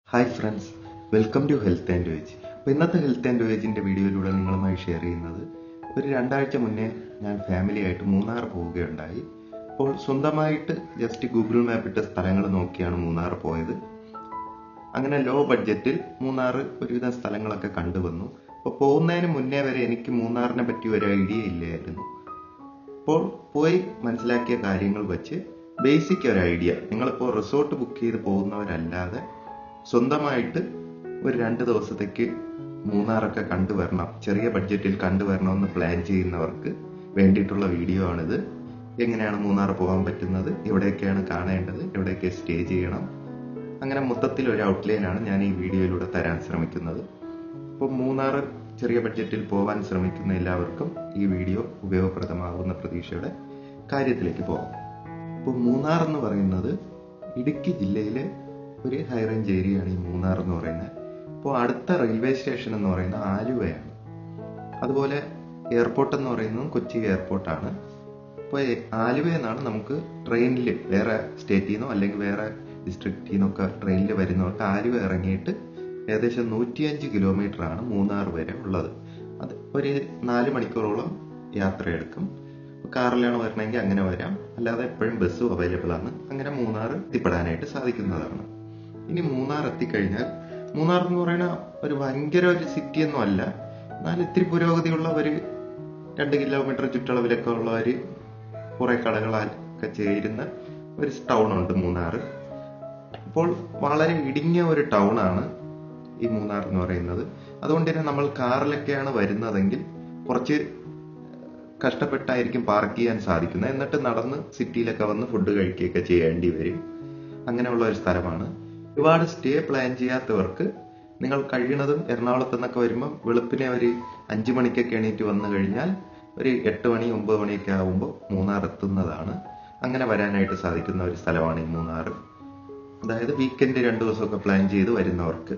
hi friends welcome to health and wage അപ്പോൾ ഇന്നത്തെ health and വേജിൻ്റെ വീഡിയോയിലൂടെ നിങ്ങളുമായി ഷെയർ ചെയ്യുന്നത് ഒരു രണ്ടാഴ്ച മുന്നേ ഞാൻ ഫാമിലി ആയിട്ട് മൂന്നാർ പോവുകയുണ്ടായി അപ്പോൾ സ്വന്തമായിട്ട് ജസ്റ്റ് ഗൂഗിൾ മാപ്പ് ഇട്ട സ്ഥലങ്ങൾ നോക്കിയാണ് മൂന്നാർ പോയത് അങ്ങനെ ലോ ബഡ്ജറ്റിൽ മൂന്നാർ ഒരുവിധം സ്ഥലങ്ങളൊക്കെ കണ്ടുവന്നു അപ്പോൾ പോകുന്നതിന് മുന്നേ വരെ എനിക്ക് മൂന്നാറിനെ പറ്റി ഒരു ഐഡിയ ഇല്ലായിരുന്നു അപ്പോൾ പോയി മനസ്സിലാക്കിയ കാര്യങ്ങൾ വെച്ച് ബേസിക് ഒരു ഐഡിയ നിങ്ങളിപ്പോൾ റിസോർട്ട് ബുക്ക് ചെയ്ത് പോകുന്നവരല്ലാതെ സ്വന്തമായിട്ട് ഒരു രണ്ട് ദിവസത്തേക്ക് മൂന്നാറൊക്കെ കണ്ടുവരണം ചെറിയ ബഡ്ജറ്റിൽ കണ്ടുവരണമെന്ന് പ്ലാൻ ചെയ്യുന്നവർക്ക് വേണ്ടിയിട്ടുള്ള വീഡിയോ ആണിത് എങ്ങനെയാണ് മൂന്നാർ പോകാൻ പറ്റുന്നത് എവിടെയൊക്കെയാണ് കാണേണ്ടത് എവിടെയൊക്കെ സ്റ്റേ ചെയ്യണം അങ്ങനെ മൊത്തത്തിൽ ഒരു ഔട്ട്ലൈനാണ് ഞാൻ ഈ വീഡിയോയിലൂടെ തരാൻ ശ്രമിക്കുന്നത് അപ്പോൾ മൂന്നാർ ചെറിയ ബഡ്ജറ്റിൽ പോകാൻ ശ്രമിക്കുന്ന എല്ലാവർക്കും ഈ വീഡിയോ ഉപയോഗപ്രദമാകുന്ന പ്രതീക്ഷയുടെ കാര്യത്തിലേക്ക് പോകാം ഇപ്പോൾ മൂന്നാർ എന്ന് പറയുന്നത് ഇടുക്കി ജില്ലയിലെ ഒരു ഹൈ റേഞ്ച് ഏരിയയാണ് ഈ മൂന്നാർ എന്ന് പറയുന്നത് അപ്പോൾ അടുത്ത റെയിൽവേ സ്റ്റേഷൻ എന്ന് പറയുന്നത് ആലുവയാണ് അതുപോലെ എയർപോർട്ട് എന്ന് പറയുന്നത് കൊച്ചി എയർപോർട്ടാണ് അപ്പോൾ ആലുവയിൽ നിന്നാണ് നമുക്ക് ട്രെയിനിൽ വേറെ സ്റ്റേറ്റിൽ നിന്നോ അല്ലെങ്കിൽ വേറെ ഡിസ്ട്രിക്റ്റിൽ നിന്നൊക്കെ ട്രെയിനിൽ വരുന്നവർക്ക് ആലുവ ഇറങ്ങിയിട്ട് ഏകദേശം നൂറ്റിയഞ്ച് കിലോമീറ്റർ ആണ് മൂന്നാർ വരെ ഉള്ളത് അത് ഒരു നാല് മണിക്കൂറോളം യാത്ര എടുക്കും കാറിലാണ് വരണമെങ്കിൽ അങ്ങനെ വരാം അല്ലാതെ എപ്പോഴും ബസ്സും അവൈലബിൾ ആണ് അങ്ങനെ മൂന്നാർ എത്തിപ്പെടാനായിട്ട് സാധിക്കുന്നതാണ് ഇനി മൂന്നാർ എത്തിക്കഴിഞ്ഞാൽ മൂന്നാർ എന്ന് പറയുന്ന ഒരു ഭയങ്കര ഒരു സിറ്റി ഒന്നും അല്ല എന്നാൽ ഇത്തിരി പുരോഗതിയുള്ള ഒരു രണ്ട് കിലോമീറ്റർ ചുറ്റളവിലൊക്കെ ഉള്ള ഒരു കുറെ കടകളൊക്കെ ചേരുന്ന ഒരു ടൗൺ ഉണ്ട് മൂന്നാർ അപ്പോൾ വളരെ ഇടുങ്ങിയ ഒരു ടൗൺ ആണ് ഈ മൂന്നാർ എന്ന് പറയുന്നത് അതുകൊണ്ട് തന്നെ നമ്മൾ കാറിലൊക്കെയാണ് വരുന്നതെങ്കിൽ കുറച്ച് കഷ്ടപ്പെട്ടായിരിക്കും പാർക്ക് ചെയ്യാൻ സാധിക്കുന്നത് എന്നിട്ട് നടന്ന് സിറ്റിയിലൊക്കെ വന്ന് ഫുഡ് കഴിക്കുകയൊക്കെ ചെയ്യേണ്ടി വരും അങ്ങനെയുള്ള ഒരു സ്ഥലമാണ് ഒരുപാട് സ്റ്റേ പ്ലാൻ ചെയ്യാത്തവർക്ക് നിങ്ങൾ കഴിയണതും എറണാകുളത്ത് നിന്നൊക്കെ വരുമ്പോൾ വെളുപ്പിനെ ഒരു അഞ്ചു മണിക്കൊക്കെ എണീറ്റ് വന്നു കഴിഞ്ഞാൽ ഒരു എട്ട് മണി ഒമ്പത് മണിയൊക്കെ ആകുമ്പോൾ മൂന്നാർ എത്തുന്നതാണ് അങ്ങനെ വരാനായിട്ട് സാധിക്കുന്ന ഒരു സ്ഥലമാണ് ഈ മൂന്നാർ അതായത് വീക്കെൻഡ് രണ്ടു ദിവസമൊക്കെ പ്ലാൻ ചെയ്ത് വരുന്നവർക്ക്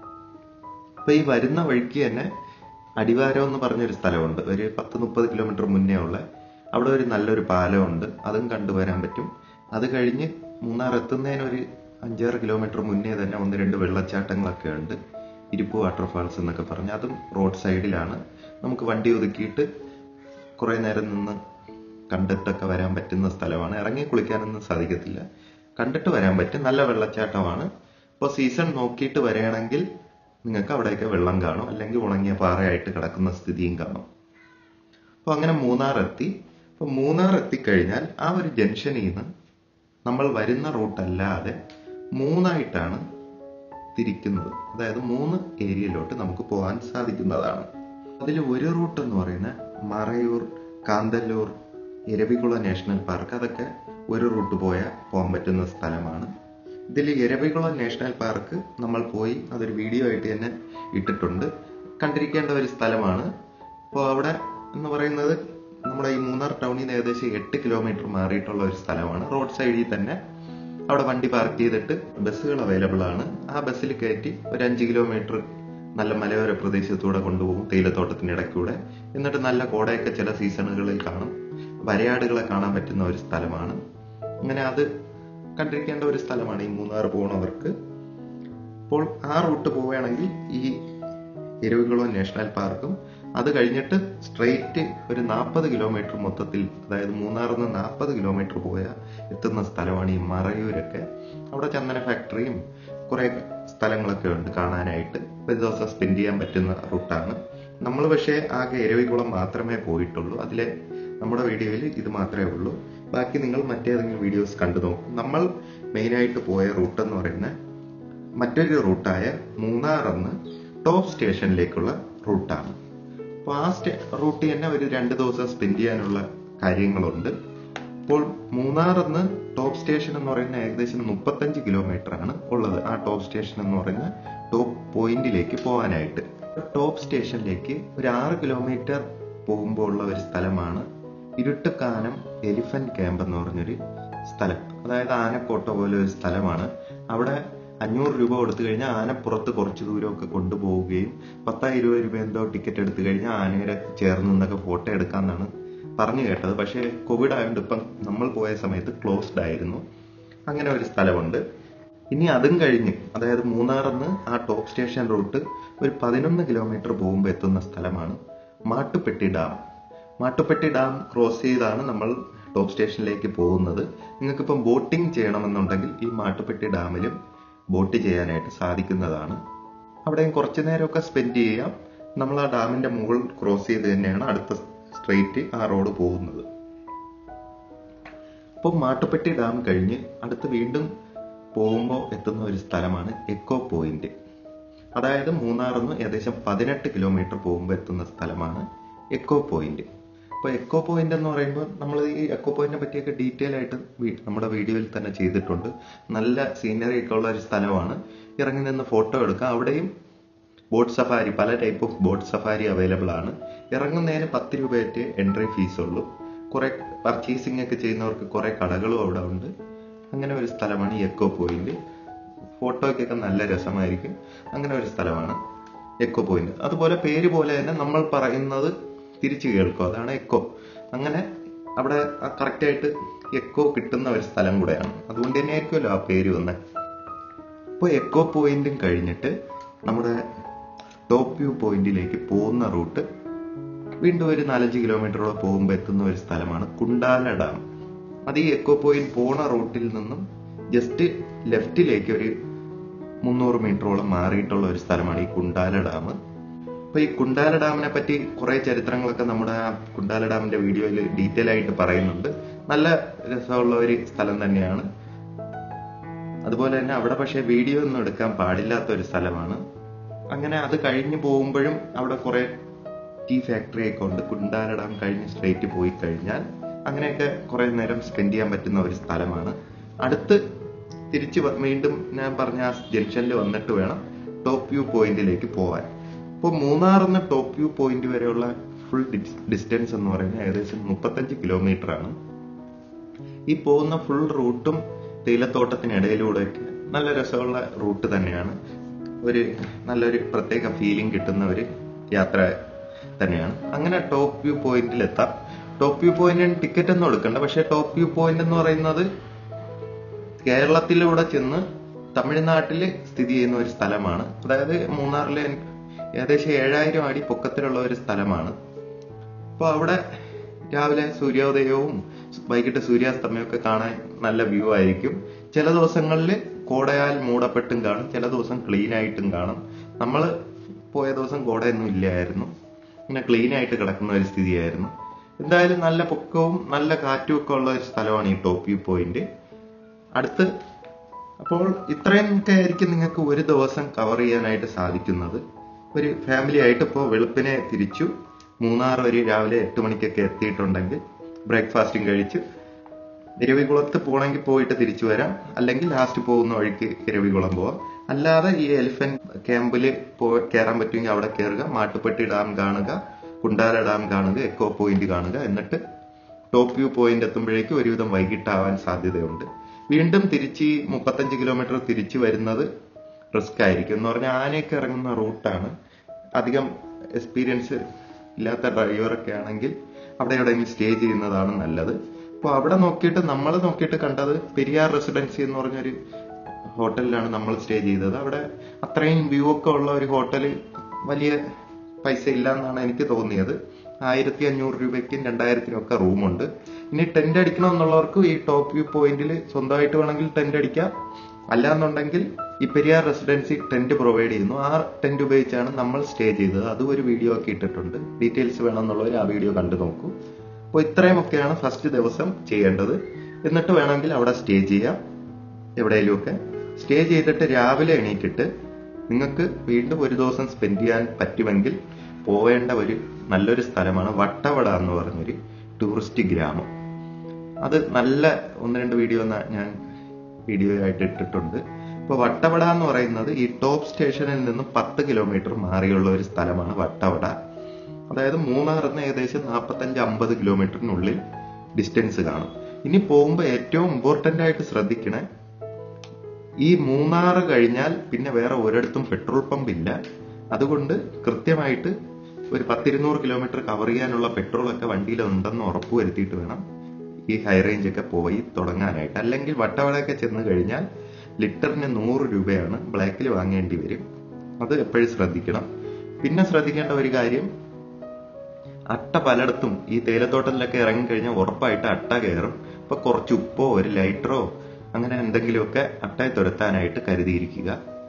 അപ്പൊ ഈ വരുന്ന വഴിക്ക് തന്നെ അടിവാരം എന്ന് പറഞ്ഞൊരു സ്ഥലമുണ്ട് ഒരു പത്ത് മുപ്പത് കിലോമീറ്റർ മുന്നേ ഉള്ള അവിടെ ഒരു നല്ലൊരു പാലമുണ്ട് അതും കണ്ടുവരാൻ പറ്റും അത് കഴിഞ്ഞ് മൂന്നാർ എത്തുന്നതിന് ഒരു അഞ്ചാറ് കിലോമീറ്റർ മുന്നേ തന്നെ ഒന്ന് രണ്ട് വെള്ളച്ചാട്ടങ്ങളൊക്കെ ഉണ്ട് ഇരിപ്പ് വാട്ടർഫാൾസ് എന്നൊക്കെ പറഞ്ഞ് അതും റോഡ് സൈഡിലാണ് നമുക്ക് വണ്ടി ഒതുക്കിയിട്ട് കുറേ നേരം നിന്ന് കണ്ടിട്ടൊക്കെ വരാൻ പറ്റുന്ന സ്ഥലമാണ് ഇറങ്ങി കുളിക്കാനൊന്നും സാധിക്കത്തില്ല കണ്ടിട്ട് വരാൻ പറ്റും നല്ല വെള്ളച്ചാട്ടമാണ് അപ്പോൾ സീസൺ നോക്കിയിട്ട് വരികയാണെങ്കിൽ നിങ്ങൾക്ക് അവിടെയൊക്കെ വെള്ളം കാണും അല്ലെങ്കിൽ ഉണങ്ങിയ പാറയായിട്ട് കിടക്കുന്ന സ്ഥിതിയും കാണും അപ്പോൾ അങ്ങനെ മൂന്നാർ എത്തി അപ്പോൾ മൂന്നാർ എത്തിക്കഴിഞ്ഞാൽ ആ ഒരു ജംഗ്ഷനിൽ നിന്ന് നമ്മൾ വരുന്ന റൂട്ട് അല്ലാതെ മൂന്നായിട്ടാണ് തിരിക്കുന്നത് അതായത് മൂന്ന് ഏരിയയിലോട്ട് നമുക്ക് പോകാൻ സാധിക്കുന്നതാണ് അതിൽ ഒരു റൂട്ട് എന്ന് പറയുന്നത് മറയൂർ കാന്തല്ലൂർ ഇരവികുളം നാഷണൽ പാർക്ക് അതൊക്കെ ഒരു റൂട്ട് പോയാൽ പോകാൻ പറ്റുന്ന സ്ഥലമാണ് ഇതിൽ ഇരവികുളം നാഷണൽ പാർക്ക് നമ്മൾ പോയി അതൊരു വീഡിയോ ആയിട്ട് തന്നെ ഇട്ടിട്ടുണ്ട് കണ്ടിരിക്കേണ്ട ഒരു സ്ഥലമാണ് അപ്പോൾ അവിടെ എന്ന് പറയുന്നത് നമ്മുടെ ഈ മൂന്നാർ ടൗണിൽ നിന്ന് ഏകദേശം എട്ട് കിലോമീറ്റർ മാറിയിട്ടുള്ള ഒരു സ്ഥലമാണ് റോഡ് സൈഡിൽ തന്നെ അവിടെ വണ്ടി പാർക്ക് ചെയ്തിട്ട് ബസ്സുകൾ അവൈലബിൾ ആണ് ആ ബസ്സിൽ കയറ്റി ഒരു അഞ്ച് കിലോമീറ്റർ നല്ല മലയോര പ്രദേശത്തൂടെ കൊണ്ടുപോകും തേയിലത്തോട്ടത്തിന്റെ ഇടയ്ക്കൂടെ എന്നിട്ട് നല്ല കോടയൊക്കെ ചില സീസണുകളിൽ കാണും വരയാടുകളെ കാണാൻ പറ്റുന്ന ഒരു സ്ഥലമാണ് അങ്ങനെ അത് കണ്ടിരിക്കേണ്ട ഒരു സ്ഥലമാണ് ഈ മൂന്നാർ പോണവർക്ക് അപ്പോൾ ആ റൂട്ട് പോവുകയാണെങ്കിൽ ഈ എരുവികുളം നാഷണൽ പാർക്കും അത് കഴിഞ്ഞിട്ട് സ്ട്രെയിറ്റ് ഒരു നാൽപ്പത് കിലോമീറ്റർ മൊത്തത്തിൽ അതായത് മൂന്നാറിൽ നിന്ന് നാൽപ്പത് കിലോമീറ്റർ പോയാൽ എത്തുന്ന സ്ഥലമാണ് ഈ മറയൂരൊക്കെ അവിടെ ചന്ദന ഫാക്ടറിയും കുറെ സ്ഥലങ്ങളൊക്കെ ഉണ്ട് കാണാനായിട്ട് ഒരു ദിവസം സ്പെൻഡ് ചെയ്യാൻ പറ്റുന്ന റൂട്ടാണ് നമ്മൾ പക്ഷേ ആകെ എരവികുളം മാത്രമേ പോയിട്ടുള്ളൂ അതിലെ നമ്മുടെ വീഡിയോയിൽ ഇത് മാത്രമേ ഉള്ളൂ ബാക്കി നിങ്ങൾ മറ്റേതെങ്കിലും വീഡിയോസ് കണ്ടു നോക്കും നമ്മൾ മെയിനായിട്ട് പോയ റൂട്ട് എന്ന് പറയുന്നത് മറ്റൊരു റൂട്ടായ മൂന്നാർ എന്ന് ടോപ്പ് സ്റ്റേഷനിലേക്കുള്ള റൂട്ടാണ് അപ്പോൾ ആ സ്റ്റേ റൂട്ടിൽ തന്നെ ഒരു രണ്ട് ദിവസം സ്പെൻഡ് ചെയ്യാനുള്ള കാര്യങ്ങളുണ്ട് അപ്പോൾ മൂന്നാർ എന്ന് ടോപ്പ് സ്റ്റേഷൻ എന്ന് പറയുന്ന ഏകദേശം മുപ്പത്തഞ്ച് കിലോമീറ്റർ ആണ് ഉള്ളത് ആ ടോപ്പ് സ്റ്റേഷൻ എന്ന് പറയുന്ന ടോപ്പ് പോയിന്റിലേക്ക് പോകാനായിട്ട് ടോപ്പ് സ്റ്റേഷനിലേക്ക് ഒരു ആറ് കിലോമീറ്റർ പോകുമ്പോൾ ഉള്ള ഒരു സ്ഥലമാണ് ഇരുട്ടുകാനം എലിഫന്റ് ക്യാമ്പ് എന്ന് പറഞ്ഞൊരു സ്ഥലം അതായത് ആനക്കോട്ട പോലെ ഒരു സ്ഥലമാണ് അവിടെ അഞ്ഞൂറ് രൂപ കൊടുത്തു കഴിഞ്ഞാൽ ആനപ്പുറത്ത് കുറച്ച് ദൂരമൊക്കെ കൊണ്ടുപോവുകയും പത്തായിരം ഇരുപത് രൂപ എന്തോ ടിക്കറ്റ് എടുത്തു കഴിഞ്ഞാൽ ആനയുടെ ചേർന്ന് നിന്നൊക്കെ ഫോട്ടോ എടുക്കാമെന്നാണ് പറഞ്ഞു കേട്ടത് പക്ഷേ കോവിഡ് ആയതുകൊണ്ട് ഇപ്പം നമ്മൾ പോയ സമയത്ത് ക്ലോസ്ഡ് ആയിരുന്നു അങ്ങനെ ഒരു സ്ഥലമുണ്ട് ഇനി അതും കഴിഞ്ഞ് അതായത് മൂന്നാറിന്ന് ആ ടോപ്പ് സ്റ്റേഷൻ റൂട്ട് ഒരു പതിനൊന്ന് കിലോമീറ്റർ പോകുമ്പോൾ എത്തുന്ന സ്ഥലമാണ് Mattupetty dam Mattupetty dam cross ചെയ്താണ് നമ്മൾ ടോപ്പ് സ്റ്റേഷനിലേക്ക് പോകുന്നത് നിങ്ങൾക്കിപ്പം ബോട്ടിംഗ് ചെയ്യണമെന്നുണ്ടെങ്കിൽ ഈ മാട്ടുപ്പെട്ടി ഡാമിലും ബോട്ട് ചെയ്യാനായിട്ട് സാധിക്കുന്നതാണ് അവിടെയും കുറച്ചു നേരമൊക്കെ സ്പെൻഡ് ചെയ്യാം നമ്മൾ ആ ഡാമിന്റെ മുകൾ ക്രോസ് ചെയ്ത് തന്നെയാണ് അടുത്ത സ്ട്രെയിറ്റ് ആ റോഡ് പോകുന്നത് അപ്പോൾ മാട്ടുപ്പെട്ടി ഡാം കഴിഞ്ഞ് അടുത്ത് വീണ്ടും പോകുമ്പോൾ എത്തുന്ന ഒരു സ്ഥലമാണ് എക്കോ പോയിന്റ് അതായത് മൂന്നാറിൽ നിന്ന് ഏകദേശം പതിനെട്ട് കിലോമീറ്റർ പോകുമ്പോൾ എത്തുന്ന സ്ഥലമാണ് എക്കോ പോയിന്റ് അപ്പോൾ എക്കോ പോയിന്റ് എന്ന് പറയുമ്പോൾ നമ്മൾ ഈ എക്കോ പോയിന്റിനെ പറ്റിയൊക്കെ ഡീറ്റെയിൽ ആയിട്ട് വി- നമ്മുടെ വീഡിയോയിൽ തന്നെ ചെയ്തിട്ടുണ്ട് നല്ല സീനറി ഒക്കെ ഉള്ള ഒരു സ്ഥലമാണ് ഇറങ്ങി നിന്ന് ഫോട്ടോ എടുക്കാം അവിടെയും ബോട്ട് സഫാരി പല type of boat safari available ആണ് ഇറങ്ങുന്നതിന് പത്ത് രൂപയായിട്ട് എൻട്രി ഫീസ് ഉള്ളൂ കുറെ പർച്ചേസിംഗ് ഒക്കെ ചെയ്യുന്നവർക്ക് കുറെ കടകളും അവിടെ ഉണ്ട് അങ്ങനെ ഒരു സ്ഥലമാണ് ഈ എക്കോ പോയിന്റ് ഫോട്ടോയ്ക്കൊക്കെ നല്ല രസമായിരിക്കും അങ്ങനെ ഒരു സ്ഥലമാണ് എക്കോ പോയിന്റ് അതുപോലെ പേര് പോലെ തന്നെ നമ്മൾ പറയുന്നത് തിരിച്ചു കേൾക്കും അതാണ് എക്കോ അങ്ങനെ അവിടെ കറക്റ്റ് ആയിട്ട് എക്കോ കിട്ടുന്ന ഒരു സ്ഥലം കൂടെയാണ് അതുകൊണ്ട് തന്നെ ആയിരിക്കുമല്ലോ ആ പേര് വന്നത് അപ്പോൾ എക്കോ പോയിന്റും കഴിഞ്ഞിട്ട് നമ്മുടെ ടോപ്പ് വ്യൂ പോയിന്റിലേക്ക് പോകുന്ന റൂട്ട് വീണ്ടും ഒരു നാലഞ്ച് കിലോമീറ്ററോളം പോകുമ്പോൾ എത്തുന്ന ഒരു സ്ഥലമാണ് കുണ്ടാല ഡാം അത് ഈ എക്കോ പോയിന്റ് പോണ റൂട്ടിൽ നിന്നും ജസ്റ്റ് ലെഫ്റ്റിലേക്ക് ഒരു മുന്നൂറ് മീറ്ററോളം മാറിയിട്ടുള്ള ഒരു സ്ഥലമാണ് ഈ കുണ്ടാല ഡാം അപ്പൊ ഈ കുണ്ടാല ഡാമിനെ പറ്റി കുറെ ചരിത്രങ്ങളൊക്കെ നമ്മുടെ ആ കുണ്ടാല ഡാമിന്റെ വീഡിയോയിൽ ഡീറ്റെയിൽ ആയിട്ട് പറയുന്നുണ്ട് നല്ല രസമുള്ള ഒരു സ്ഥലം തന്നെയാണ് അതുപോലെ തന്നെ അവിടെ പക്ഷേ വീഡിയോ ഒന്നും എടുക്കാൻ പാടില്ലാത്ത ഒരു സ്ഥലമാണ് അങ്ങനെ അത് കഴിഞ്ഞ് പോകുമ്പോഴും അവിടെ കുറെ ടീ ഫാക്ടറി ഒക്കെ ഉണ്ട് കുണ്ടാല ഡാം കഴിഞ്ഞ് സ്ട്രേറ്റ് പോയി കഴിഞ്ഞാൽ അങ്ങനെയൊക്കെ കുറെ നേരം സ്പെൻഡ് ചെയ്യാൻ പറ്റുന്ന ഒരു സ്ഥലമാണ് അടുത്ത് തിരിച്ച് വ- വീണ്ടും ഞാൻ പറഞ്ഞ ആ ജംഗ്ഷനിൽ വന്നിട്ട് വേണം ടോപ്പ് വ്യൂ പോയിന്റിലേക്ക് പോവാൻ അപ്പോൾ മൂന്നാറിന്ന് ടോപ്പ് വ്യൂ പോയിന്റ് വരെയുള്ള ഫുൾ ഡിസ്റ്റൻസ് എന്ന് പറയുന്നത് ഏകദേശം മുപ്പത്തഞ്ച് കിലോമീറ്റർ ആണ് ഈ പോകുന്ന ഫുൾ റൂട്ടും തേയിലത്തോട്ടത്തിനിടയിലൂടെയൊക്കെ നല്ല രസമുള്ള റൂട്ട് തന്നെയാണ് ഒരു നല്ലൊരു പ്രത്യേക ഫീലിംഗ് കിട്ടുന്ന ഒരു യാത്ര തന്നെയാണ് അങ്ങനെ ടോപ്പ് വ്യൂ പോയിന്റിൽ എത്താം ടോപ്പ് വ്യൂ പോയിന്റിന് ടിക്കറ്റ് ഒന്നും എടുക്കണ്ട പക്ഷെ ടോപ്പ് വ്യൂ പോയിന്റ് എന്ന് പറയുന്നത് കേരളത്തിലൂടെ ചെന്ന് തമിഴ്നാട്ടിൽ സ്ഥിതി ചെയ്യുന്ന ഒരു സ്ഥലമാണ് അതായത് മൂന്നാറിലെ ഏകദേശം ഏഴായിരം അടി പൊക്കത്തിലുള്ള ഒരു സ്ഥലമാണ് അപ്പോൾ അവിടെ രാവിലെ സൂര്യോദയവും വൈകിട്ട് സൂര്യാസ്തമയവും ഒക്കെ കാണാൻ നല്ല വ്യൂ ആയിരിക്കും ചില ദിവസങ്ങളിൽ കോടയാൽ മൂടപ്പെട്ടും കാണും ചില ദിവസം ക്ലീൻ ആയിട്ടും കാണും നമ്മൾ പോയ ദിവസം കോടയൊന്നും ഇല്ലായിരുന്നു ഇങ്ങനെ ക്ലീൻ ആയിട്ട് കിടക്കുന്ന ഒരു സ്ഥിതിയായിരുന്നു എന്തായാലും നല്ല പൊക്കവും നല്ല കാറ്റും ഒക്കെ ഉള്ള ഒരു സ്ഥലമാണ് ഈ ടോപ്പ് വ്യൂ പോയിന്റ് അടുത്ത് അപ്പോൾ ഇത്രയും ഒക്കെ ആയിരിക്കും നിങ്ങൾക്ക് ഒരു ദിവസം കവർ ചെയ്യാനായിട്ട് സാധിക്കുന്നത് ഒരു ഫാമിലി ആയിട്ട് ഇപ്പോൾ വെളുപ്പിനെ തിരിച്ചു മൂന്നാർ ഒരു രാവിലെ എട്ട് മണിക്കൊക്കെ എത്തിയിട്ടുണ്ടെങ്കിൽ ബ്രേക്ക്ഫാസ്റ്റും കഴിച്ച് ഇരവികുളത്ത് പോകണമെങ്കിൽ പോയിട്ട് തിരിച്ചു വരാം അല്ലെങ്കിൽ ലാസ്റ്റ് പോകുന്ന വഴിക്ക് ഇരവികുളം പോവാം അല്ലാതെ ഈ എലിഫന്റ് ക്യാമ്പിൽ പോ കയറാൻ പറ്റുമെങ്കിൽ അവിടെ കയറുക മാട്ടുപ്പെട്ടി ഡാം കാണുക കുണ്ടാല ഡാം കാണുക എക്കോ പോയിന്റ് കാണുക എന്നിട്ട് ടോപ്പ് വ്യൂ പോയിന്റ് എത്തുമ്പോഴേക്കും ഒരുവിധം വൈകിട്ടാവാൻ സാധ്യതയുണ്ട് വീണ്ടും തിരിച്ച് ഈ മുപ്പത്തഞ്ച് കിലോമീറ്റർ തിരിച്ചു വരുന്നത് റിസ്ക് ആയിരിക്കും എന്ന് പറഞ്ഞാൽ ആനയൊക്കെ ഇറങ്ങുന്ന റൂട്ടാണ് അധികം എക്സ്പീരിയൻസ് ഇല്ലാത്ത ഡ്രൈവറൊക്കെ ആണെങ്കിൽ അവിടെ എവിടെയെങ്കിലും സ്റ്റേ ചെയ്യുന്നതാണ് നല്ലത് അപ്പോൾ അവിടെ നോക്കിയിട്ട് നമ്മൾ നോക്കിയിട്ട് കണ്ടത് പെരിയാർ റെസിഡൻസി എന്ന് പറഞ്ഞൊരു ഹോട്ടലിലാണ് നമ്മൾ സ്റ്റേ ചെയ്തത് അവിടെ അത്രയും വ്യൂ ഒക്കെ ഉള്ള ഒരു ഹോട്ടൽ വലിയ പൈസ ഇല്ല എന്നാണ് എനിക്ക് തോന്നിയത് ആയിരത്തി അഞ്ഞൂറ് രൂപയ്ക്കും രണ്ടായിരത്തിനും ഒക്കെ റൂമുണ്ട് ഇനി ടെന്റ് അടിക്കണം എന്നുള്ളവർക്ക് ഈ ടോപ്പ് വ്യൂ പോയിന്റിൽ സ്വന്തമായിട്ട് വേണമെങ്കിൽ ടെന്റ് അടിക്കാം അല്ലാന്നുണ്ടെങ്കിൽ ഈ പെരിയാർ റെസിഡൻസി ടെന്റ് പ്രൊവൈഡ് ചെയ്യുന്നു ആ ടെന്റ് ഉപയോഗിച്ചാണ് നമ്മൾ സ്റ്റേ ചെയ്തത് അതും ഒരു വീഡിയോ ഒക്കെ ഇട്ടിട്ടുണ്ട് ഡീറ്റെയിൽസ് വേണമെന്നുള്ളവർ ആ വീഡിയോ കണ്ടു നോക്കൂ അപ്പോൾ ഇത്രയുമൊക്കെയാണ് ഫസ്റ്റ് ദിവസം ചെയ്യേണ്ടത് എന്നിട്ട് വേണമെങ്കിൽ അവിടെ സ്റ്റേ ചെയ്യാം എവിടെയെങ്കിലുമൊക്കെ സ്റ്റേ ചെയ്തിട്ട് രാവിലെ എണീറ്റിട്ട് നിങ്ങൾക്ക് വീണ്ടും ഒരു ദിവസം സ്പെൻഡ് ചെയ്യാൻ പറ്റുമെങ്കിൽ പോവേണ്ട ഒരു നല്ലൊരു സ്ഥലമാണ് വട്ടവട എന്ന് പറഞ്ഞൊരു ടൂറിസ്റ്റ് ഗ്രാമം അത് നല്ല ഒന്ന് രണ്ട് വീഡിയോ ഞാൻ വീഡിയോ ആയിട്ട് ഇട്ടിട്ടുണ്ട് ഇപ്പോൾ വട്ടവട എന്ന് പറയുന്നത് ഈ ടോപ്പ് സ്റ്റേഷനിൽ നിന്നും പത്ത് കിലോമീറ്റർ മാറിയുള്ള ഒരു സ്ഥലമാണ് വട്ടവട അതായത് മൂന്നാറിൽ നിന്ന് ഏകദേശം നാൽപ്പത്തഞ്ച് അമ്പത് കിലോമീറ്ററിനുള്ളിൽ ഡിസ്റ്റൻസ് കാണും ഇനി പോകുമ്പോൾ ഏറ്റവും ഇമ്പോർട്ടൻ്റ് ആയിട്ട് ശ്രദ്ധിക്കണേ ഈ മൂന്നാറ് കഴിഞ്ഞാൽ പിന്നെ വേറെ ഒരിടത്തും പെട്രോൾ പമ്പ് ഇല്ല അതുകൊണ്ട് കൃത്യമായിട്ട് ഒരു പത്തിരുന്നൂറ് കിലോമീറ്റർ കവർ ചെയ്യാനുള്ള പെട്രോൾ ഒക്കെ വണ്ടിയിൽ ഉണ്ടെന്ന് ഉറപ്പ് വരുത്തിയിട്ട് വേണം ഈ ഹൈ റേഞ്ച് ഒക്കെ പോയി തുടങ്ങാനായിട്ട് അല്ലെങ്കിൽ വട്ടവടയൊക്കെ ചെന്ന് കഴിഞ്ഞാൽ ലിറ്ററിന് നൂറ് രൂപയാണ് ബ്ലാക്കിൽ വാങ്ങേണ്ടി വരും അത് എപ്പോഴും ശ്രദ്ധിക്കണം പിന്നെ ശ്രദ്ധിക്കേണ്ട ഒരു കാര്യം അട്ട പലയിടത്തും ഈ തേയിലത്തോട്ടത്തിലൊക്കെ ഇറങ്ങിക്കഴിഞ്ഞാൽ ഉറപ്പായിട്ട് അട്ട കയറും അപ്പൊ കുറച്ച് ഉപ്പോ ഒരു ലൈറ്ററോ അങ്ങനെ എന്തെങ്കിലുമൊക്കെ അട്ടയെ തുരത്താനായിട്ട് കരുതിയിരിക്കുക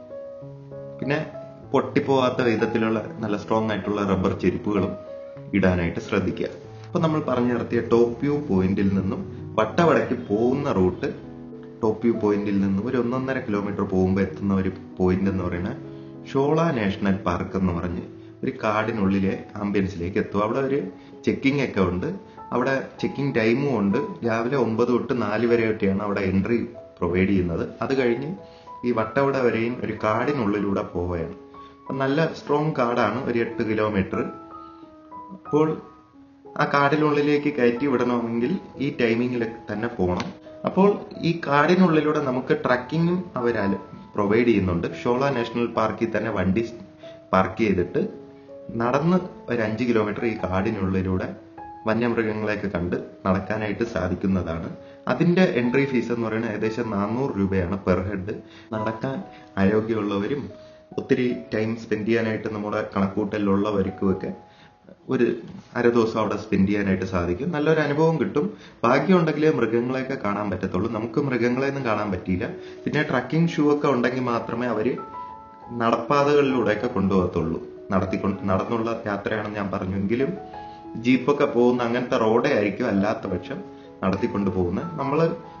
പിന്നെ പൊട്ടിപ്പോവാത്ത വിധത്തിലുള്ള നല്ല സ്ട്രോങ് ആയിട്ടുള്ള റബ്ബർ ചെരുപ്പുകളും ഇടാനായിട്ട് ശ്രദ്ധിക്കുക അപ്പൊ നമ്മൾ പറഞ്ഞു നിർത്തിയ ടോപ്പ് വ്യൂ പോയിന്റിൽ നിന്നും വട്ടവടയ്ക്ക് പോകുന്ന റൂട്ട് ടോപ്പ് വ്യൂ പോയിന്റിൽ നിന്നും ഒരു ഒന്നൊന്നര കിലോമീറ്റർ പോകുമ്പോൾ എത്തുന്ന ഒരു പോയിന്റ് എന്ന് പറയുന്നത് ഷോള നാഷണൽ പാർക്ക് എന്ന് പറഞ്ഞ് ഒരു കാടിനുള്ളിലെ ആംബിയൻസിലേക്ക് എത്തും അവിടെ ഒരു ചെക്കിംഗ് ഒക്കെ ഉണ്ട് അവിടെ ചെക്കിംഗ് ടൈമും ഉണ്ട് രാവിലെ ഒമ്പത് തൊട്ട് നാല് വരെ ഒക്കെയാണ് അവിടെ എൻട്രി പ്രൊവൈഡ് ചെയ്യുന്നത് അത് കഴിഞ്ഞ് ഈ വട്ടവട വരെയും ഒരു കാടിനുള്ളിലൂടെ പോവുകയാണ് അപ്പം നല്ല സ്ട്രോങ് കാടാണ് ഒരു എട്ട് കിലോമീറ്റർ അപ്പോൾ ആ കാടിനുള്ളിലേക്ക് കയറ്റി വിടണമെങ്കിൽ ഈ ടൈമിങ്ങിൽ തന്നെ പോകണം അപ്പോൾ ഈ കാടിനുള്ളിലൂടെ നമുക്ക് ട്രക്കിങ്ങും അവർ പ്രൊവൈഡ് ചെയ്യുന്നുണ്ട് ഷോള നാഷണൽ പാർക്കിൽ തന്നെ വണ്ടി പാർക്ക് ചെയ്തിട്ട് നടന്ന് ഒരു അഞ്ച് കിലോമീറ്റർ ഈ കാടിനുള്ളിലൂടെ വന്യമൃഗങ്ങളെയൊക്കെ കണ്ട് നടക്കാനായിട്ട് സാധിക്കുന്നതാണ് അതിന്റെ എൻട്രി ഫീസ് എന്ന് പറയുന്നത് ഏകദേശം നാനൂറ് രൂപയാണ് പെർ ഹെഡ് നടക്കാൻ ആരോഗ്യമുള്ളവരും ഒത്തിരി ടൈം സ്പെൻഡ് ചെയ്യാനായിട്ട് നമ്മുടെ കണക്കൂട്ടലിലുള്ളവർക്കും ഒക്കെ ഒരു അര ദിവസം അവിടെ സ്പെൻഡ് ചെയ്യാനായിട്ട് സാധിക്കും നല്ലൊരു അനുഭവം കിട്ടും ഭാഗ്യമുണ്ടെങ്കിലേ മൃഗങ്ങളെയൊക്കെ കാണാൻ പറ്റത്തുള്ളൂ നമുക്ക് മൃഗങ്ങളെയൊന്നും കാണാൻ പറ്റിയില്ല പിന്നെ ട്രക്കിംഗ് ഷൂ ഒക്കെ ഉണ്ടെങ്കിൽ മാത്രമേ അവര് നടപ്പാതകളിലൂടെയൊക്കെ കൊണ്ടുപോകത്തുള്ളൂ നടത്തിക്കൊണ്ട് നടന്നുള്ള യാത്രയാണെന്ന് ഞാൻ പറഞ്ഞു എങ്കിലും ജീപ്പൊക്കെ പോകുന്ന അങ്ങനത്തെ റോഡേ ആയിരിക്കും അല്ലാത്ത പക്ഷം നടത്തിക്കൊണ്ട് പോകുന്നത് നമ്മൾ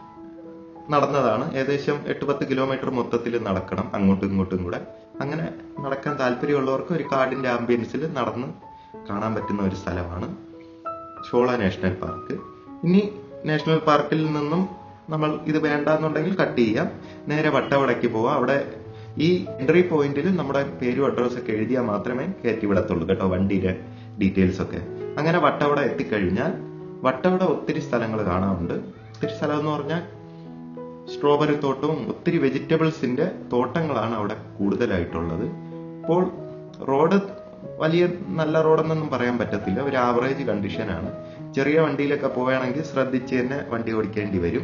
നടന്നതാണ് ഏകദേശം എട്ട് പത്ത് കിലോമീറ്റർ മൊത്തത്തിൽ നടക്കണം അങ്ങോട്ടും ഇങ്ങോട്ടും കൂടെ അങ്ങനെ നടക്കാൻ താല്പര്യമുള്ളവർക്ക് ഒരു കാടിന്റെ ആംബിയൻസിൽ നടന്ന് കാണാൻ പറ്റുന്ന ഒരു സ്ഥലമാണ് ഷോള നാഷണൽ പാർക്ക് ഇനി നാഷണൽ പാർക്കിൽ നിന്നും നമ്മൾ ഇത് വേണ്ടാന്നുണ്ടെങ്കിൽ കട്ട് ചെയ്യാം നേരെ വട്ടവടയ്ക്ക് പോവാം അവിടെ ഈ എൻട്രി പോയിന്റിൽ നമ്മുടെ പേരും അഡ്രസ്സും ഒക്കെ എഴുതിയാൽ മാത്രമേ കയറ്റി വിടത്തുള്ളൂ കേട്ടോ വണ്ടിയുടെ ഡീറ്റെയിൽസ് ഒക്കെ അങ്ങനെ വട്ടവട എത്തിക്കഴിഞ്ഞാൽ വട്ടവട ഒത്തിരി സ്ഥലങ്ങൾ കാണാറുണ്ട് ഒത്തിരി സ്ഥലം എന്ന് പറഞ്ഞാൽ സ്ട്രോബെറി തോട്ടവും ഒത്തിരി വെജിറ്റബിൾസിന്റെ തോട്ടങ്ങളാണ് അവിടെ കൂടുതലായിട്ടുള്ളത് അപ്പോൾ റോഡ് വലിയ നല്ല റോഡെന്നൊന്നും പറയാൻ പറ്റത്തില്ല ഒരു ആവറേജ് കണ്ടീഷനാണ് ചെറിയ വണ്ടിയിലൊക്കെ പോവുകയാണെങ്കിൽ ശ്രദ്ധിച്ച് തന്നെ വണ്ടി ഓടിക്കേണ്ടി വരും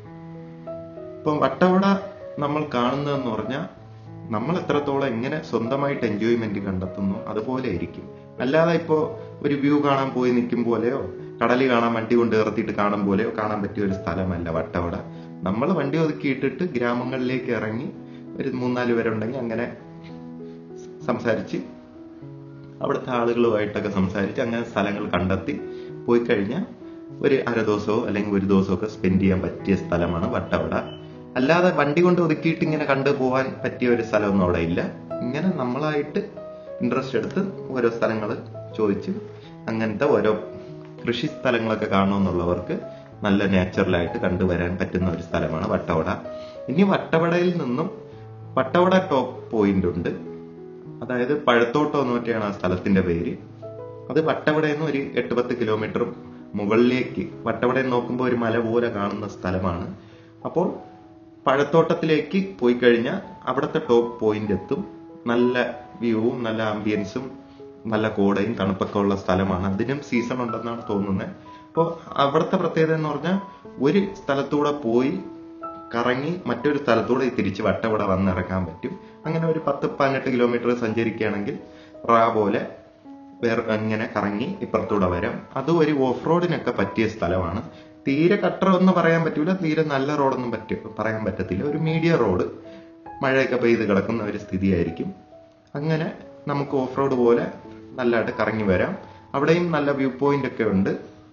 ഇപ്പം വട്ടവട നമ്മൾ കാണുന്നതെന്ന് പറഞ്ഞാൽ നമ്മൾ എത്രത്തോളം എങ്ങനെ സ്വന്തമായിട്ട് എൻജോയ്മെന്റ് കണ്ടെത്തുന്നു അതുപോലെ ആയിരിക്കും അല്ലാതെ ഇപ്പോ ഒരു വ്യൂ കാണാൻ പോയി നിൽക്കും പോലെയോ കടല് കാണാൻ വണ്ടി കൊണ്ട് നിർത്തിയിട്ട് കാണും പോലെയോ കാണാൻ പറ്റിയ ഒരു സ്ഥലമല്ല വട്ടവട നമ്മൾ വണ്ടി ഒതുക്കിയിട്ടിട്ട് ഗ്രാമങ്ങളിലേക്ക് ഇറങ്ങി ഒരു മൂന്നാല് പേരുണ്ടെങ്കിൽ അങ്ങനെ സംസാരിച്ച് അവിടുത്തെ ആളുകളുമായിട്ടൊക്കെ സംസാരിച്ച് അങ്ങനെ സ്ഥലങ്ങൾ കണ്ടെത്തി പോയി കഴിഞ്ഞാൽ ഒരു അര ദിവസമോ അല്ലെങ്കിൽ ഒരു ദിവസമോ ഒക്കെ സ്പെൻഡ് ചെയ്യാൻ പറ്റിയ സ്ഥലമാണ് വട്ടവട അല്ലാതെ വണ്ടി കൊണ്ട് ഒതുക്കിയിട്ട് ഇങ്ങനെ കണ്ടു പോകാൻ പറ്റിയ ഒരു സ്ഥലമൊന്നും അവിടെ ഇല്ല ഇങ്ങനെ നമ്മളായിട്ട് ഇൻട്രസ്റ്റ് എടുത്ത് ഓരോ സ്ഥലങ്ങൾ ചോദിച്ച് അങ്ങനത്തെ ഓരോ കൃഷി സ്ഥലങ്ങളൊക്കെ കാണണമെന്നുള്ളവർക്ക് നല്ല നാച്ചുറലായിട്ട് കണ്ടുവരാൻ പറ്റുന്ന ഒരു സ്ഥലമാണ് വട്ടവട ഇനി വട്ടവടയിൽ നിന്നും വട്ടവട ടോപ്പ് പോയിന്റ് ഉണ്ട് അതായത് പഴത്തോട്ടം എന്ന് മറ്റാണ് ആ സ്ഥലത്തിന്റെ പേര് അത് വട്ടവടയിൽ നിന്ന് ഒരു എട്ട് പത്ത് കിലോമീറ്റർ മുകളിലേക്ക് വട്ടവടയിൽ നോക്കുമ്പോൾ ഒരു മല പോലെ കാണുന്ന സ്ഥലമാണ് അപ്പോൾ പഴത്തോട്ടത്തിലേക്ക് പോയി കഴിഞ്ഞാൽ അവിടുത്തെ ടോപ്പ് പോയിന്റ് എത്തും നല്ല വ്യൂവും നല്ല ആംബിയൻസും നല്ല കോടയും തണുപ്പൊക്കെ ഉള്ള സ്ഥലമാണ് അതിനും സീസൺ ഉണ്ടെന്നാണ് തോന്നുന്നത് അപ്പോൾ അവിടുത്തെ പ്രത്യേകത എന്ന് പറഞ്ഞാൽ ഒരു സ്ഥലത്തൂടെ പോയി കറങ്ങി മറ്റൊരു സ്ഥലത്തൂടെ തിരിച്ച് വട്ടവട വന്നിറങ്ങാൻ പറ്റും അങ്ങനെ ഒരു പത്ത് പതിനെട്ട് കിലോമീറ്റർ സഞ്ചരിക്കുകയാണെങ്കിൽ റാ പോലെ വേറെ അങ്ങനെ കറങ്ങി ഇപ്പുറത്തൂടെ വരാം അത് ഒരു ഓഫ് റോഡിനൊക്കെ പറ്റിയ സ്ഥലമാണ് തീരെ കട്ടർ എന്ന് പറയാൻ പറ്റൂല തീരെ നല്ല റോഡൊന്നും പറ്റി പറയാൻ പറ്റത്തില്ല ഒരു മീഡിയം റോഡ് മഴയൊക്കെ പെയ്ത് കിടക്കുന്ന ഒരു സ്ഥിതിയായിരിക്കും അങ്ങനെ നമുക്ക് ഓഫ് റോഡ് പോലെ നല്ലതായിട്ട് കറങ്ങി വരാം അവിടെയും നല്ല വ്യൂ പോയിന്റ് ഒക്കെ ഉണ്ട്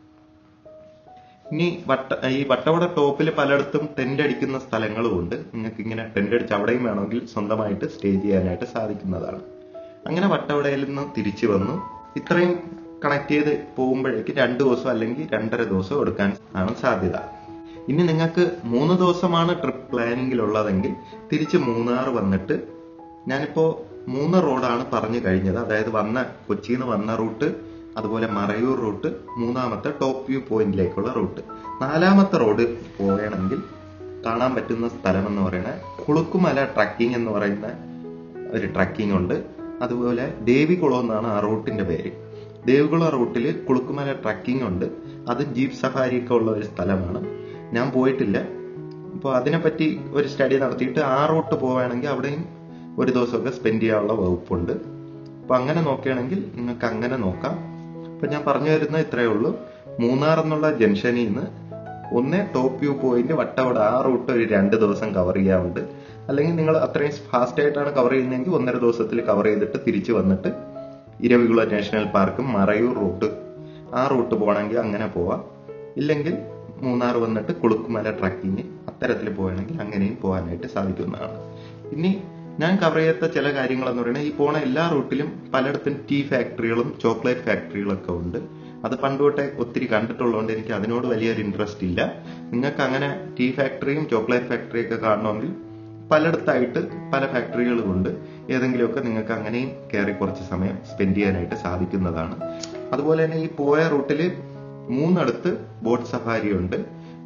ഇനി വട്ട ഈ വട്ടവട ടോപ്പിൽ പലയിടത്തും ടെന്റ് അടിക്കുന്ന സ്ഥലങ്ങളും ഉണ്ട് നിങ്ങൾക്ക് ഇങ്ങനെ ടെന്റ് അടിച്ച് അവിടെയും വേണമെങ്കിൽ സ്വന്തമായിട്ട് സ്റ്റേ ചെയ്യാനായിട്ട് സാധിക്കുന്നതാണ് അങ്ങനെ വട്ടവടയിൽ നിന്ന് തിരിച്ചു വന്നു ഇത്രയും കണക്ട് ചെയ്ത് പോകുമ്പോഴേക്ക് രണ്ട് ദിവസം അല്ലെങ്കിൽ രണ്ടര ദിവസം എടുക്കാൻ ആണ് സാധ്യത ഇനി നിങ്ങൾക്ക് മൂന്ന് ദിവസമാണ് ട്രിപ്പ് പ്ലാനിങ്ങിലുള്ളതെങ്കിൽ തിരിച്ച് മൂന്നാർ വന്നിട്ട് ഞാനിപ്പോ മൂന്ന് റോഡാണ് പറഞ്ഞു കഴിഞ്ഞത് അതായത് വന്ന കൊച്ചിയിൽ നിന്ന് വന്ന റൂട്ട് അതുപോലെ മറയൂർ റൂട്ട് മൂന്നാമത്തെ ടോപ്പ് വ്യൂ പോയിന്റിലേക്കുള്ള റൂട്ട് നാലാമത്തെ റോഡ് പോവുകയാണെങ്കിൽ കാണാൻ പറ്റുന്ന സ്ഥലം എന്ന് പറയുന്നത് കുളുക്കുമല ട്രക്കിംഗ് എന്ന് പറയുന്ന ഒരു ട്രക്കിംഗ് ഉണ്ട് അതുപോലെ ദേവികുളം എന്നാണ് ആ റൂട്ടിന്റെ പേര് ദേവികുളം റൂട്ടിൽ കുളുക്കുമല ട്രക്കിംഗ് ഉണ്ട് അത് ജീപ്പ് സഫാരി ഒക്കെ ഉള്ള ഒരു സ്ഥലമാണ് ഞാൻ പോയിട്ടില്ല അപ്പോൾ അപ്പോൾ അതിനെപ്പറ്റി ഒരു സ്റ്റഡി നടത്തിയിട്ട് ആ റൂട്ട് പോവുകയാണെങ്കിൽ അവിടെയും ഒരു ദിവസമൊക്കെ സ്പെൻഡ് ചെയ്യാനുള്ള വകുപ്പുണ്ട് അപ്പൊ അങ്ങനെ നോക്കുകയാണെങ്കിൽ നിങ്ങൾക്ക് അങ്ങനെ നോക്കാം അപ്പൊ ഞാൻ പറഞ്ഞു വരുന്നത് ഇത്രയേ ഉള്ളൂ മൂന്നാർ എന്നുള്ള ജംഗ്ഷനിൽ നിന്ന് ഒന്ന് ടോപ്പ് വ്യൂ പോയിന്റ് വട്ടവട ആ റൂട്ട് ഒരു രണ്ട് ദിവസം കവർ ചെയ്യാറുണ്ട് അല്ലെങ്കിൽ നിങ്ങൾ അത്രയും ഫാസ്റ്റ് ആയിട്ടാണ് കവർ ചെയ്യുന്നതെങ്കിൽ ഒന്നര ദിവസത്തിൽ കവർ ചെയ്തിട്ട് തിരിച്ചു വന്നിട്ട് ഇരവികുളം നാഷണൽ പാർക്കും മറയൂർ റൂട്ട് ആ റൂട്ട് പോകണമെങ്കിൽ അങ്ങനെ പോവാം ഇല്ലെങ്കിൽ മൂന്നാർ വന്നിട്ട് കുളുക്കുമല ട്രക്കിങ് അത്തരത്തിൽ പോവുകയാണെങ്കിൽ അങ്ങനെയും പോകാനായിട്ട് സാധിക്കുന്നതാണ് ഇനി ഞാൻ കവർ ചെയ്യാത്ത ചില കാര്യങ്ങൾ എന്ന് പറയുന്നത് ഈ പോണ എല്ലാ റൂട്ടിലും പലയിടത്തും ടീ ഫാക്ടറികളും ചോക്ലേറ്റ് ഫാക്ടറികളൊക്കെ ഉണ്ട് അത് പണ്ട് തൊട്ടേ ഒത്തിരി കണ്ടിട്ടുള്ളതുകൊണ്ട് എനിക്ക് അതിനോട് വലിയൊരു ഇൻട്രസ്റ്റ് ഇല്ല നിങ്ങൾക്ക് അങ്ങനെ ടീ ഫാക്ടറിയും ചോക്ലേറ്റ് ഫാക്ടറിയും ഒക്കെ കാണണമെങ്കിൽ പലയിടത്തായിട്ട് പല ഫാക്ടറികളും ഉണ്ട് ഏതെങ്കിലുമൊക്കെ നിങ്ങൾക്ക് അങ്ങനെയും കയറി കുറച്ച് സമയം സ്പെൻഡ് ചെയ്യാനായിട്ട് സാധിക്കുന്നതാണ് അതുപോലെ തന്നെ ഈ പോയ റൂട്ടിൽ മൂന്നിടത്ത് ബോട്ട് സഫാരി ഉണ്ട്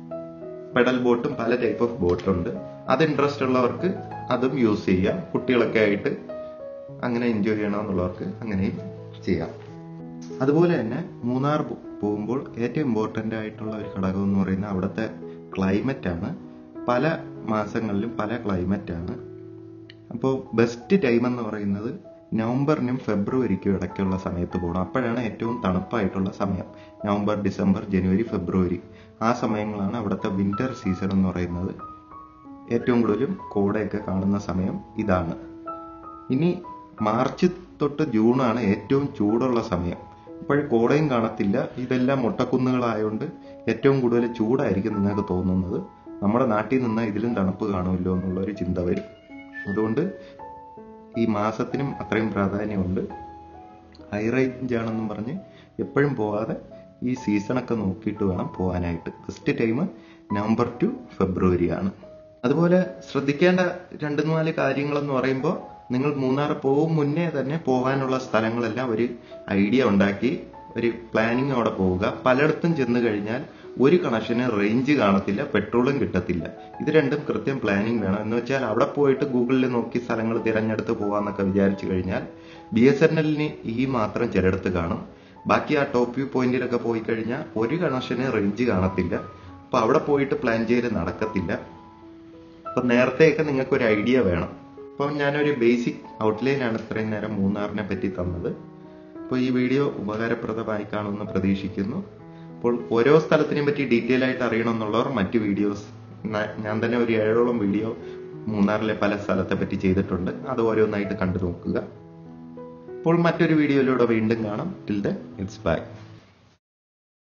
പെഡൽ ബോട്ടും പല ടൈപ്പ് ഓഫ് ബോട്ടുണ്ട് അത് ഇൻട്രസ്റ്റ് ഉള്ളവർക്ക് അതും യൂസ് ചെയ്യാം കുട്ടികളൊക്കെ ആയിട്ട് അങ്ങനെ എൻജോയ് ചെയ്യണമെന്നുള്ളവർക്ക് അങ്ങനെയും ചെയ്യാം അതുപോലെ തന്നെ മൂന്നാർ പോ- പോകുമ്പോൾ ഏറ്റവും ഇമ്പോർട്ടൻ്റ് ആയിട്ടുള്ള ഒരു ഘടകം എന്ന് പറയുന്നത് അവിടുത്തെ ക്ലൈമറ്റ് ആണ് പല മാസങ്ങളിലും പല ക്ലൈമറ്റ് ആണ് അപ്പോൾ ബെസ്റ്റ് ടൈം എന്ന് പറയുന്നത് നവംബറിനും ഫെബ്രുവരിക്കും ഇടയ്ക്കുള്ള സമയത്ത് പോകണം അപ്പോഴാണ് ഏറ്റവും തണുപ്പായിട്ടുള്ള സമയം നവംബർ ഡിസംബർ ജനുവരി ഫെബ്രുവരി ആ സമയങ്ങളാണ് അവിടുത്തെ വിന്റർ സീസൺ എന്ന് പറയുന്നത് ഏറ്റവും കൂടുതലും കോടയൊക്കെ കാണുന്ന സമയം ഇതാണ് ഇനി മാർച്ച് തൊട്ട് ജൂണാണ് ഏറ്റവും ചൂടുള്ള സമയം അപ്പോൾ കോടയും കാണത്തില്ല ഇതെല്ലാം മുട്ടക്കുന്നുകളായതുകൊണ്ട് ഏറ്റവും കൂടുതൽ ചൂടായിരിക്കും നിങ്ങൾക്ക് തോന്നുന്നത് നമ്മുടെ നാട്ടിൽ നിന്ന് ഇതിലും തണുപ്പ് കാണുമല്ലോ എന്നുള്ള ഒരു ചിന്ത വരും അതുകൊണ്ട് ഈ മാസത്തിനും അത്രയും പ്രാധാന്യമുണ്ട് ഹൈ റേഞ്ച് ആണെന്നും പറഞ്ഞ് എപ്പോഴും പോകാതെ ഈ സീസണൊക്കെ നോക്കിയിട്ട് വേണം പോകാനായിട്ട് best time November to February ആണ് അതുപോലെ ശ്രദ്ധിക്കേണ്ട രണ്ട് നാല് കാര്യങ്ങളെന്ന് പറയുമ്പോൾ നിങ്ങൾ മൂന്നാർ പോകും മുന്നേ തന്നെ പോകാനുള്ള സ്ഥലങ്ങളെല്ലാം ഒരു ഐഡിയ ഉണ്ടാക്കി ഒരു പ്ലാനിങ്ങോടെ പോവുക പലയിടത്തും ചെന്ന് കഴിഞ്ഞാൽ ഒരു കണക്ഷന് റേഞ്ച് കാണത്തില്ല പെട്രോളും കിട്ടത്തില്ല ഇത് രണ്ടും കൃത്യം പ്ലാനിങ് വേണം എന്ന് വെച്ചാൽ അവിടെ പോയിട്ട് ഗൂഗിളിൽ നോക്കി സ്ഥലങ്ങൾ തിരഞ്ഞെടുത്ത് പോകാന്നൊക്കെ വിചാരിച്ചു കഴിഞ്ഞാൽ ബി എസ് എൻ എല്ലിന് ഈ മാത്രം ചിലയിടത്ത് കാണും ബാക്കി ആ ടോപ്പ് വ്യൂ പോയിന്റിലൊക്കെ പോയി കഴിഞ്ഞാൽ ഒരു കണക്ഷന് റേഞ്ച് കാണത്തില്ല അപ്പൊ അവിടെ പോയിട്ട് പ്ലാൻ ചെയ്ത് നടക്കത്തില്ല അപ്പൊ നേരത്തെയൊക്കെ നിങ്ങൾക്ക് ഒരു ഐഡിയ വേണം അപ്പം ഞാനൊരു ബേസിക് ഔട്ട്ലൈൻ ആണ് ഇത്രയും നേരം മൂന്നാറിനെ പറ്റി തന്നത് അപ്പോൾ ഈ വീഡിയോ ഉപകാരപ്രദമായി കാണുമെന്ന് പ്രതീക്ഷിക്കുന്നു അപ്പോൾ ഓരോ സ്ഥലത്തിനെയും പറ്റി ഡീറ്റെയിൽ ആയിട്ട് അറിയണമെന്നുള്ളവർ മറ്റ് വീഡിയോസ് ഞാൻ തന്നെ ഒരു ഏഴോളം വീഡിയോ മൂന്നാറിലെ പല സ്ഥലത്തെ പറ്റി ചെയ്തിട്ടുണ്ട് അത് ഓരോന്നായിട്ട് കണ്ടു നോക്കുക അപ്പോൾ മറ്റൊരു വീഡിയോയിലൂടെ വീണ്ടും കാണാം ടിൽ ദ ഇറ്റ്സ് ബൈ